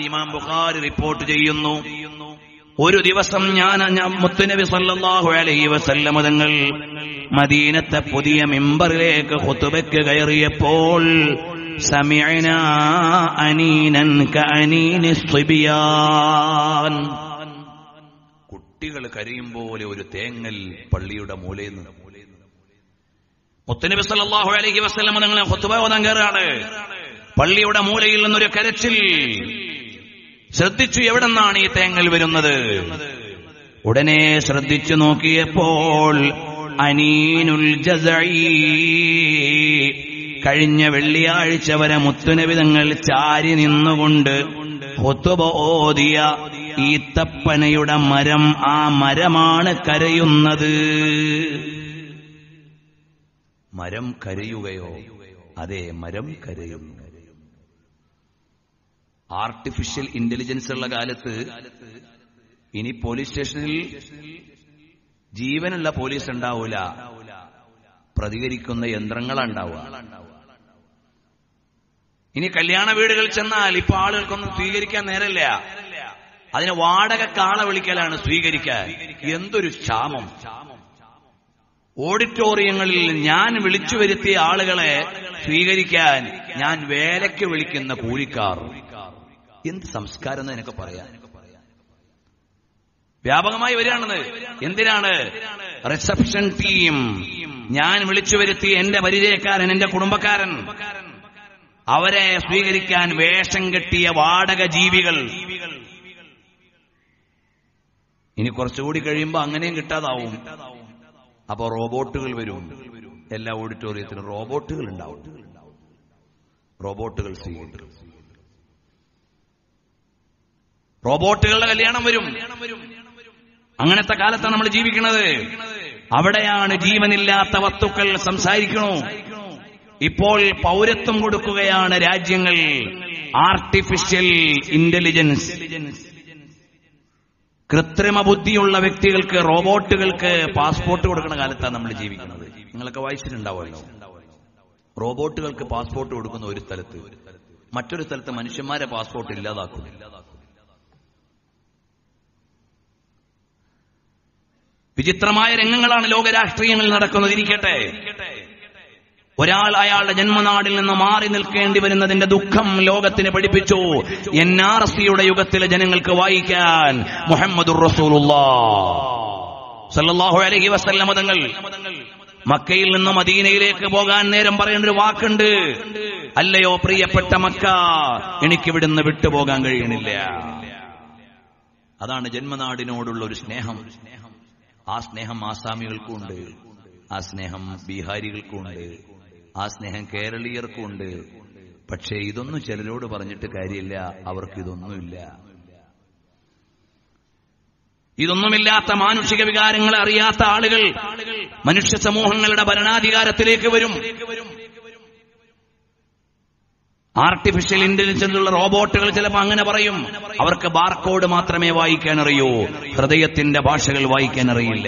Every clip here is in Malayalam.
ഇമാം ബുഖാരി റിപ്പോർട്ട് ചെയ്യുന്നു ഒരു ദിവസം ഞാൻ ഞാൻ മുത്തുനബി സല്ലല്ലാഹു അലൈഹി വസല്ലമ തങ്ങൾ മദീനത്തെ പുതിയ മിമ്പറിലേക്ക് ഖുതുബയ്ക്ക് കയറിയപ്പോൾ സമിഅന അനീനൻ കഅനീനി സ്വിബിയാൻ കുട്ടികൾ കരയും പോലെ ഒരു തേങ്ങൽ പള്ളിയുടെ മൂലയിൽ നിന്ന് മുത്തനബി സല്ലല്ലാഹു അലൈഹി വസല്ലമ തങ്ങളെ ഖുതുബ ഓതാൻ കയറാണ് പള്ളിയുടെ മൂലയിൽ നിന്നൊരു കരച്ചിൽ ശ്രദ്ധിച്ചു എവിടെന്നാണ് ഈ തേങ്ങൽ വരുന്നത് ഉടനെ ശ്രദ്ധിച്ചു നോക്കിയപ്പോൾ അനീനുൽ ജസഈ കഴിഞ്ഞ വെള്ളിയാഴ്ച വരെ മുത്തുനബിതങ്ങൾ ചാരി നിന്നുകൊണ്ട് ഹുത്തുബ ഓതിയ ഈത്തപ്പനയുടെ മരം ആ മരമാണ് കരയുന്നത് മരം കരയുകയോ അതെ മരം കരയുന്നു ആർട്ടിഫിഷ്യൽ ഇന്റലിജൻസ് ഉള്ള കാലത്ത് ഇനി പോലീസ് സ്റ്റേഷനിൽ ജീവനുള്ള പോലീസ് ഉണ്ടാവൂല പ്രതികരിക്കുന്ന യന്ത്രങ്ങളുണ്ടാവുക ഇനി കല്യാണ വീടുകൾ ചെന്നാൽ ഇപ്പൊ ആളുകൾക്കൊന്നും സ്വീകരിക്കാൻ നേരല്ല അതിന് വാടക കാള വിളിക്കലാണ് സ്വീകരിക്കാൻ എന്തൊരു ക്ഷാമം ഓഡിറ്റോറിയങ്ങളിൽ ഞാൻ വിളിച്ചു വരുത്തിയ ആളുകളെ സ്വീകരിക്കാൻ ഞാൻ വേലയ്ക്ക് വിളിക്കുന്ന കൂലിക്കാർ എന്ത് സംസ്കാരം എന്ന് എനിക്ക് പറയാം വ്യാപകമായി വരികയാണെന്ന് എന്തിനാണ് റിസപ്ഷൻ ടീം ഞാൻ വിളിച്ചു വരുത്തി എന്റെ പരിചയക്കാരൻ എന്റെ കുടുംബക്കാരൻ അവരെ സ്വീകരിക്കാൻ വേഷം കെട്ടിയ വാടക ജീവികൾ ഇനി കുറച്ചുകൂടി കഴിയുമ്പോ അങ്ങനെയും കിട്ടാതാവും അപ്പോ റോബോട്ടുകൾ വരും എല്ലാ ഓഡിറ്റോറിയത്തിലും റോബോട്ടുകൾ ഉണ്ടാവും റോബോട്ടുകൾ സ്വീകരിക്കും റോബോട്ടുകളുടെ കല്യാണം വരും അങ്ങനത്തെ കാലത്താണ് നമ്മൾ ജീവിക്കുന്നത് അവിടെയാണ് ജീവനില്ലാത്ത വസ്തുക്കൾ സംസാരിക്കണു ഇപ്പോൾ പൗരത്വം കൊടുക്കുകയാണ് രാജ്യങ്ങൾ ആർട്ടിഫിഷ്യൽ ഇന്റലിജൻസ് കൃത്രിമ ബുദ്ധിയുള്ള വ്യക്തികൾക്ക് റോബോട്ടുകൾക്ക് പാസ്പോർട്ട് കൊടുക്കുന്ന കാലത്താണ് നമ്മൾ ജീവിക്കുന്നത് നിങ്ങളൊക്കെ വായിച്ചിട്ടുണ്ടാവുമല്ലോ റോബോട്ടുകൾക്ക് പാസ്പോർട്ട് കൊടുക്കുന്ന ഒരു സ്ഥലത്ത് മറ്റൊരു സ്ഥലത്ത് മനുഷ്യന്മാരെ പാസ്പോർട്ട് ഇല്ലാതാക്കും വിചിത്രമായ രംഗങ്ങളാണ് ലോകരാഷ്ട്രീയങ്ങളിൽ നടക്കുന്നത് ഇരിക്കട്ടെ ഒരാൾ അയാളുടെ ജന്മനാടിൽ നിന്ന് മാറി നിൽക്കേണ്ടി വരുന്നതിന്റെ ദുഃഖം ലോകത്തിന് പഠിപ്പിച്ചു എൻ ആർ സിയുടെ യുഗത്തിലെ ജനങ്ങൾക്ക് വായിക്കാൻ മുഹമ്മദുർ സല്ലല്ലാഹു അലൈഹി വസല്ലമ തങ്ങൾ മക്കയിൽ നിന്ന് മദീനയിലേക്ക് പോകാൻ നേരം പറയേണ്ട ഒരു വാക്കുണ്ട് അല്ലയോ പ്രിയപ്പെട്ട മക്ക എനിക്കിവിടുന്ന് വിട്ടുപോകാൻ കഴിയണില്ല അതാണ് ജന്മനാടിനോടുള്ള ഒരു സ്നേഹം ആ സ്നേഹം ആസാമികൾക്കുണ്ട് ആ സ്നേഹം ബീഹാരികൾക്കുണ്ട് ആ സ്നേഹം കേരളീയർക്കുണ്ട് പക്ഷേ ഇതൊന്നും ചിലരോട് പറഞ്ഞിട്ട് കാര്യമില്ല അവർക്ക് ഇതൊന്നുമില്ല ഇതൊന്നുമില്ലാത്ത മാനുഷിക വികാരങ്ങളെ അറിയാത്ത ആളുകൾ മനുഷ്യ സമൂഹങ്ങളുടെ ഭരണാധികാരത്തിലേക്ക് വരും ആർട്ടിഫിഷ്യൽ ഇന്റലിജൻസിലുള്ള റോബോട്ടുകൾ ചിലപ്പോൾ അങ്ങനെ പറയും അവർക്ക് ബാർകോഡ് മാത്രമേ വായിക്കാൻ അറിയൂ ഹൃദയത്തിന്റെ ഭാഷകൾ വായിക്കാൻ അറിയില്ല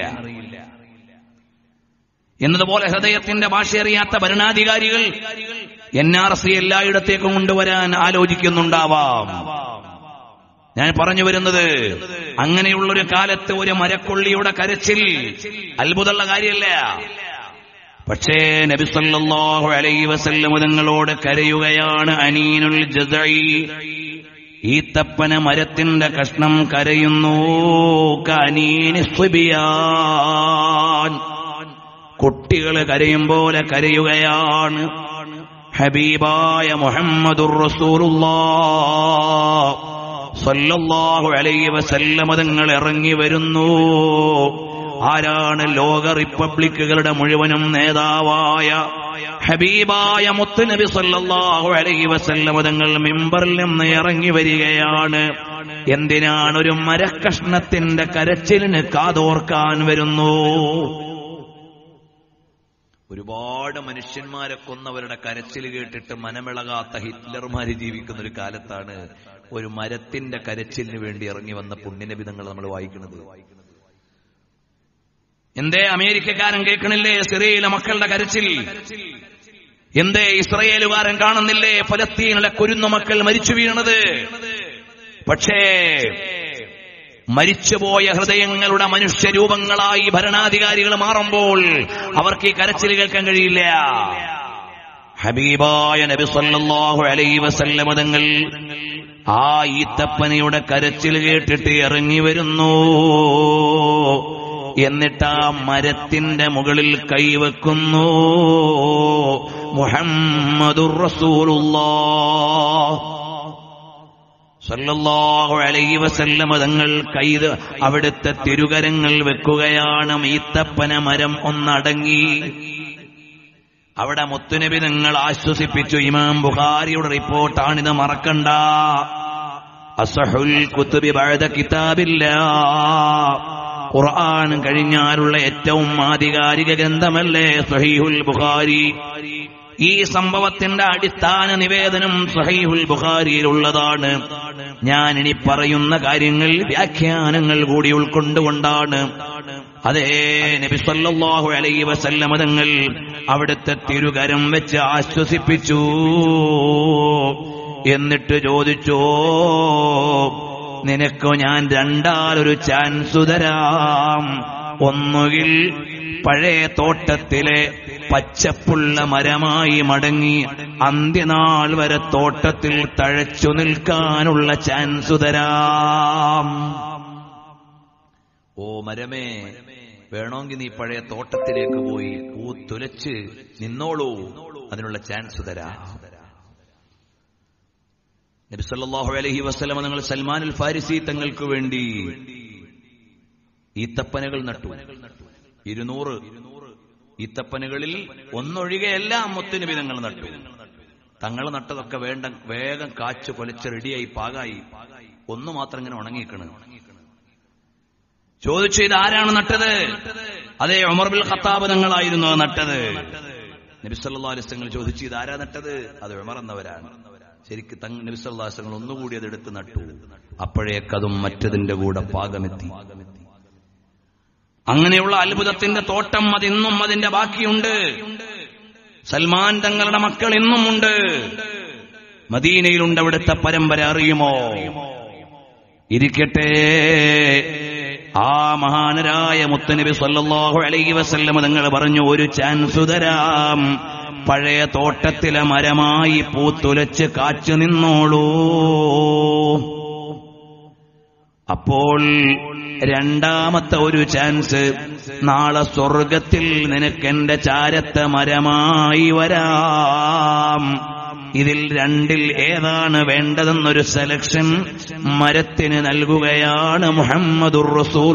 എന്നതുപോലെ ഹൃദയത്തിന്റെ ഭാഷ അറിയാത്ത ഭരണാധികാരികൾ എൻ ആർ സി എല്ലായിടത്തേക്കും കൊണ്ടുവരാൻ ആലോചിക്കുന്നുണ്ടാവാം ഞാൻ പറഞ്ഞു വരുന്നത് അങ്ങനെയുള്ളൊരു കാലത്ത് ഒരു മരക്കൊള്ളിയുടെ കരച്ചിൽ അത്ഭുതമുള്ള കാര്യമല്ല പക്ഷേ നബിസല്ലാഹു അലൈ വസല്ലം തങ്ങളോട് കരയുകയാണ് അനീനുൽ ജദഈ ഈത്തപ്പന മരത്തിന്റെ കഷ്ണം കരയുന്നു കനീനി സ്വിബിയാൻ കുട്ടികൾ കരയും പോലെ കരയുകയാണ് ഹബീബായ മുഹമ്മദുർ റസൂലുള്ളാഹ് സല്ലല്ലാഹു അലൈഹി വസല്ലമ തങ്ങൾ ഇറങ്ങി വരുന്നു ആരാണ് ലോക റിപ്പബ്ലിക്കുകളുടെ മുഴുവനും നേതാവായ ഹബീബായ മുത്തുനബി സല്ലല്ലാഹു അലൈഹി വസല്ലമ തങ്ങൾ മിമ്പറിൽ നിന്ന് ഇറങ്ങി വരികയാണ് എന്തിനാണ് ഒരു മരക്കഷ്ണത്തിന്റെ കരച്ചിലിന് കാതോർക്കാൻ വരുന്നു ഒരുപാട് മനുഷ്യന്മാരെ കൊന്നവരുടെ കരച്ചിൽ കേട്ടിട്ട് മനമിളകാത്ത ഹിറ്റ്ലർമാര് ജീവിക്കുന്ന ഒരു കാലത്താണ് ഒരു മരത്തിന്റെ കരച്ചിലിന് വേണ്ടി ഇറങ്ങി വന്ന പുണ്യനബിതങ്ങൾ നമ്മൾ വായിക്കുന്നത് എന്തേ അമേരിക്കക്കാരൻ കേൾക്കണില്ലേ സിറിയയിലെ മക്കളുടെ കരച്ചിൽ എന്തേ ഇസ്രയേലുകാരൻ കാണുന്നില്ലേ ഫലസ്തീനിലെ കുരുന്നു മക്കൾ മരിച്ചു വീണത് പക്ഷേ മരിച്ചുപോയ ഹൃദയങ്ങളുടെ മനുഷ്യരൂപങ്ങളായി ഭരണാധികാരികൾ മാറുമ്പോൾ അവർക്ക് ഈ കരച്ചിൽ കേൾക്കാൻ കഴിയില്ല ഹബീബായ നബി സല്ലല്ലാഹു അലൈഹി വസല്ലമ തങ്ങൾ ആ ഈത്തപ്പനയുടെ കരച്ചിൽ കേട്ടിട്ട് ഇറങ്ങി വരുന്നു എന്നിട്ട് ആ മരത്തിന്റെ മുകളിൽ കൈവെക്കുന്നു മുഹമ്മദുർ റസൂലുള്ളാഹ് സല്ലല്ലാഹു അലൈഹി വസല്ലമ തങ്ങൾ കൈത് അവിടുത്തെ തിരുകരങ്ങൾ വെക്കുകയാണ് ഈത്തപ്പന മരം ഒന്നടങ്ങി അവിടെ മുത്തുനബി നിങ്ങൾ ആശ്വസിപ്പിച്ചു ഇമാം ബുഖാരിയുടെ റിപ്പോർട്ടാണിത് മറക്കണ്ട അസഹുൽ കുത്തുബി ബഅദ കിതാബില്ല ഖുർആൻ കഴിഞ്ഞാലുള്ള ഏറ്റവും ആധികാരിക ഗ്രന്ഥമല്ലേ സഹീഹുൽ ബുഖാരി ഈ സംഭവത്തിന്റെ അടിസ്ഥാന നിവേദനം സഹീഹുൽ ബുഖാരിയിലുള്ളതാണ് ഞാൻ ഇനി പറയുന്ന കാര്യങ്ങൾ വ്യാഖ്യാനങ്ങൾ കൂടി ഉൾക്കൊണ്ടുകൊണ്ടാണ് അതേ നബി സല്ലല്ലാഹു അലൈഹി വസല്ലമ തങ്ങൾ അവിടുത്തെ തിരുകരം വെച്ച് ആശ്വസിപ്പിച്ചു എന്നിട്ട് ചോദിച്ചു നിനക്ക് ഞാൻ രണ്ടാലൊരു ചാൻസ് തരാം ഒന്നുകിൽ പഴയ തോട്ടത്തിലെ പച്ചപ്പുള്ള മരമായി മടങ്ങി അന്ത്യനാൾ വരെ തോട്ടത്തിൽ തഴച്ചു നിൽക്കാനുള്ള ചാൻസ് തരാം ഓ മരമേ വേണമെങ്കിൽ നീ പഴയ തോട്ടത്തിലേക്ക് പോയി പൂ തുലച്ച് നിന്നോളൂ അതിനുള്ള ചാൻസ് തരാം നബിസല്ലാഹു അലഹി വസ്ലമ നിങ്ങൾ സൽമാനുൽ ഫാരിസി തങ്ങൾക്ക് വേണ്ടി ഈത്തപ്പനകൾ നട്ടു ഇരുന്നൂറ് ഈത്തപ്പനകളിൽ ഒന്നൊഴികെ എല്ലാം മുത്തുനബി തങ്ങൾ നട്ടു തങ്ങൾ നട്ടതൊക്കെ വേണ്ട വേഗം കാച്ചു കൊലച്ച് റെഡിയായി പാകായി ഒന്നു മാത്രം ഇങ്ങനെ ഉണങ്ങിക്കണ് ചോദിച്ചു ഇത് ആരാണ് നട്ടത് അതെ ഉമർ ബിൽ ഖത്താബ് തങ്ങളായിരുന്നു അത് നട്ടത് നബിസല്ലാ അലിസ്തങ്ങൾ ചോദിച്ചു ഇത് ആരാ നട്ടത് അത് ഉമർ എന്നവരാണ് ശരിക്ക് തങ് നബിസല്ലാസ്തങ്ങൾ ഒന്നുകൂടി അത് എടുത്ത് നട്ടു അപ്പോഴേക്കതും മറ്റതിന്റെ കൂടെ പാകമെത്തി അങ്ങനെയുള്ള അത്ഭുതത്തിന്റെ തോട്ടം അതിന്നും അതിന്റെ ബാക്കിയുണ്ട് സൽമാൻ തങ്ങളുടെ മക്കൾ ഇന്നുമുണ്ട് മദീനയിലുണ്ട് അവിടുത്തെ പരമ്പര അറിയുമോ ഇരിക്കട്ടെ ആ മഹാനരായ മുത്തനബി സല്ലല്ലാഹു അലൈഹി വസല്ലം തങ്ങൾ പറഞ്ഞു ഒരു ചാൻസ് തരാം പഴയ തോട്ടത്തിലെ മരമായി പൂത്തുലച്ച് കാച്ചു നിന്നോളൂ അപ്പോൾ രണ്ടാമത്തെ ഒരു ചാൻസ് നാളെ സ്വർഗത്തിൽ നിനക്കെന്റെ ചാരത്തെ മരമായി വരാം ഇതിൽ രണ്ടിൽ ഏതാണ് വേണ്ടതെന്നൊരു സെലക്ഷൻ മരത്തിന് നൽകുകയാണ് മുഹമ്മദുർ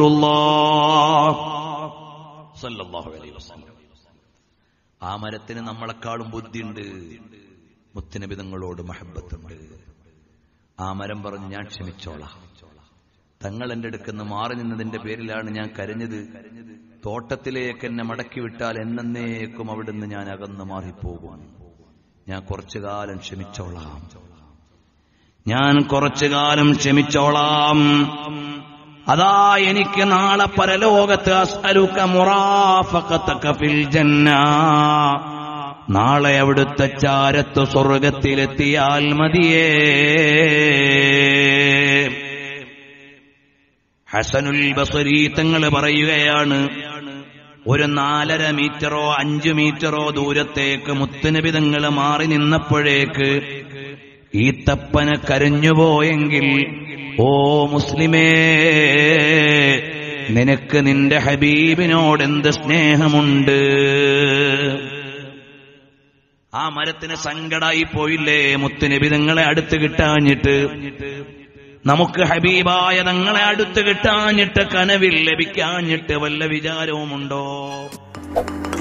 റസൂലുള്ളാഹ് ആ മരത്തിന് നമ്മളെക്കാളും ബുദ്ധിയുണ്ട് മുത്തനബിതങ്ങളോട് മഹബത്തുണ്ട് ആ മരം പറഞ്ഞ് ഞാൻ ക്ഷമിച്ചോളാം തങ്ങൾ എന്റെ അടുക്കുന്ന മാറി നിന്നതിന്റെ പേരിലാണ് ഞാൻ കരഞ്ഞത് തോട്ടത്തിലേക്ക് എന്നെ മടക്കി വിട്ടാൽ എന്നേക്കും അവിടുന്ന് ഞാൻ അകന്ന് മാറിപ്പോകും ഞാൻ കുറച്ചു കാലം ക്ഷമിച്ചോളാം ഞാൻ കുറച്ചു കാലം ക്ഷമിച്ചോളാം അതാ എനിക്ക് നാളെ പരലോകത്ത് അസ്അലുക മുറാഫഖതക ഫിൽ ജന്ന നാളെ അവിടുത്തെ ചാരത്ത് സ്വർഗത്തിലെത്തിയാൽ മതിയേ ഹസനുൽ ബസരി തങ്ങൾ പറയുകയാണ് ഒരു നാലര മീറ്ററോ അഞ്ചു മീറ്ററോ ദൂരത്തേക്ക് മുത്തുനബി തങ്ങൾ മാറി നിന്നപ്പോഴേക്ക് ഈ തപ്പന കരഞ്ഞുപോയെങ്കിൽ ഓ മുസ്ലിമേ നിനക്ക് നിന്റെ ഹബീബിനോട് എന്ത് സ്നേഹമുണ്ട് ആ മരത്തിന് സങ്കടായി പോയില്ലേ മുത്തുനബി തങ്ങളെ അടുത്ത് കിട്ടാഞ്ഞിട്ട് നമുക്ക് ഹബീബായ തങ്ങളെ അടുത്ത് കിട്ടാഞ്ഞിട്ട് കനവിൽ ലഭിക്കാഞ്ഞിട്ട് വല്ല വിചാരവുമുണ്ടോ